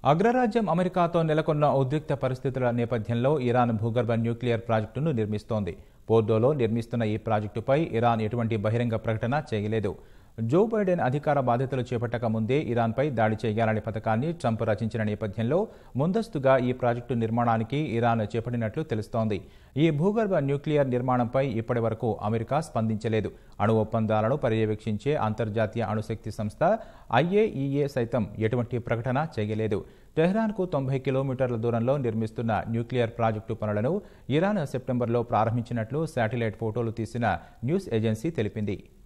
అగ్రరాజ్యం అమెరికాతో నెలకొన్న ఉద్రిక్త పరిస్థితుల నేపథ్యంలో ఇరాన్ భూగర్భ న్యూక్లియర్ ప్రాజెక్టును నిర్మిస్తోంది పోర్డోలో నిర్మిస్తున్న ఈ ప్రాజెక్టుపై ఇరాన్ ఎటువంటి బహిరంగ ప్రకటన చేయలేదు జో బైడెన్ అధికార బాధ్యతలు చేపట్టక ముందే ఇరాన్పై దాడి చేయాలనే పథకాన్ని ట్రంప్ రచించిన నేపథ్యంలో ముందస్తుగా ఈ ప్రాజెక్టు నిర్మాణానికి ఇరాన్ చేపట్టినట్లు తెలుస్తోంది ఈ భూగర్భ న్యూక్లియర్ నిర్మాణంపై ఇప్పటి వరకు అమెరికా స్పందించలేదు అణు ఒప్పందాలను పర్యవేక్షించే అంతర్జాతీయ అణుశక్తి సంస్థ ఐఏఈఏ సైతం ఎటువంటి ప్రకటన చేయలేదు టెహ్రాన్కు తొంభై కిలోమీటర్ల దూరంలో నిర్మిస్తున్న న్యూక్లియర్ ప్రాజెక్టు పనులను ఇరాన్ సెప్టెంబర్లో ప్రారంభించినట్లు శాటిలైట్ ఫోటోలు తీసిన న్యూస్ ఏజెన్సీ తెలిపింది